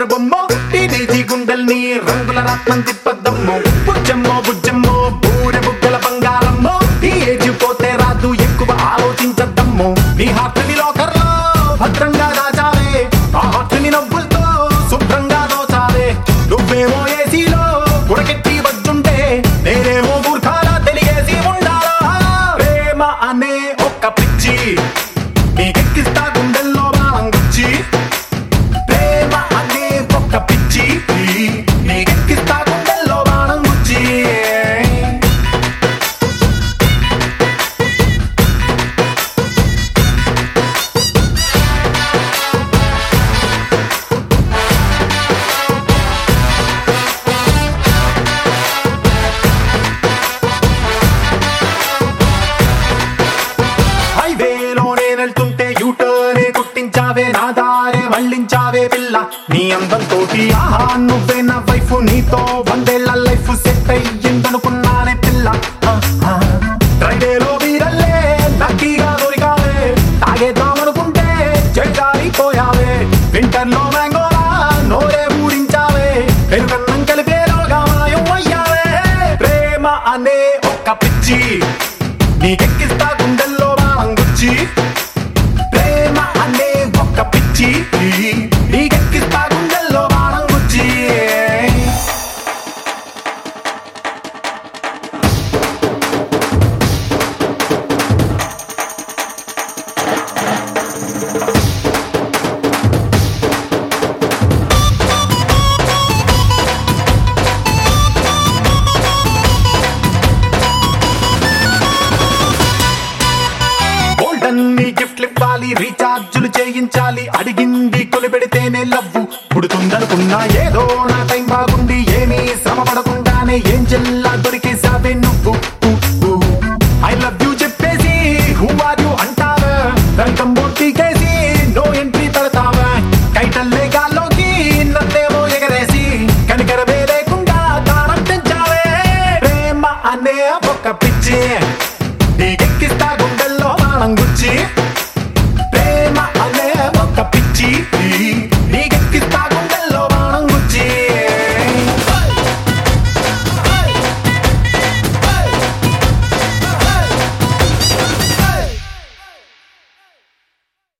బంగారు బొమ్మ టీనేజీ గుండెల్ని రంగుల రత్నం తిప్పద్దమ్మో బుజ్జమ్మో బుజ్జమ్మో బూరె బుగ్గల బంగారమ్మో ఈ ఏజ్ పోతే రాదు ఎక్కువ ఆలోచించద్దమ్మో నీ హార్ట్ని లోకర్లో భద్రంగా దాచావే ఆ హార్ట్ని నవ్వులతో శుభ్రంగా దోచావే నువ్వేమో ఏసీలో గుడకెట్టి వచ్చుంటే నేనేమో మూర్ఖాలా తెలియసి ఉండాలా ప్రేమ అనే ఒక్క పిచ్చి నీకెక్కిస్తా గుండెల్లో బాణం గుచ్చి ప్రేమ అనే ఒక్క పిచ్చి నీకెక్కిస్తా గుండెల్లో బాణం గుచ్చి హైవేలో నేనెళ్తుంటే యూటర్నే కుట్టించావే నా దారే మళ్ళించావే పిల్ల నీ అందంతో ఆహా నువ్వే నా వైఫ్ నీతో వందేళ్ల లైఫ్ సెట్ అయ్యిందనుకున్నానే పిల్ల డ్రైవేలో వీరల్లే నక్కీగా దొరికావే తాగేద్దామనుకుంటే చెడ్డారిపోయావే వింటర్ లో మ్యాంగోలా నోరే ఊరించావే పెరుగన్నం కలిపేలోగా మాయం అయ్యావే ప్రేమ అనే ఒక్క పిచ్చి నీకెక్కిస్తా గుండెల్లో బాణం గుచ్చి ప్రేమ అనే ఒక్క పిచ్చి నీకెక్కిస్తా గుండెల్లో బాణం గుచ్చి గోల్డెన్ నీ గిఫ్ట్లు ఇవ్వాలి రీఛార్జులు చేయించాలి అడిగింది కొలిపెడితేనే లవ్వు పుడుతుందనుకున్నా ఏదో నా టైం బాగుండి ఏమీ శ్రమ పడకుండానే ఏం చెల్లా దొరికేసావే నువ్వు ఐ లవ్ యూ చెప్పేసి హూ ఆర్ యూ అంటావా వెల్కమ్ బొట్టికేసి నో ఎంట్రీ పెడతావా కైటల్లే గాల్లోకి నన్నేమో ఎగరేసి కనికరమే లేకుండా తారం పెంచావే ప్రేమ అనే ఒక పిచ్చి నీకెక్కిస్తా గుండెల్లో బాణం గుచ్చి ప్రేమ అనే ఒక పిచ్చి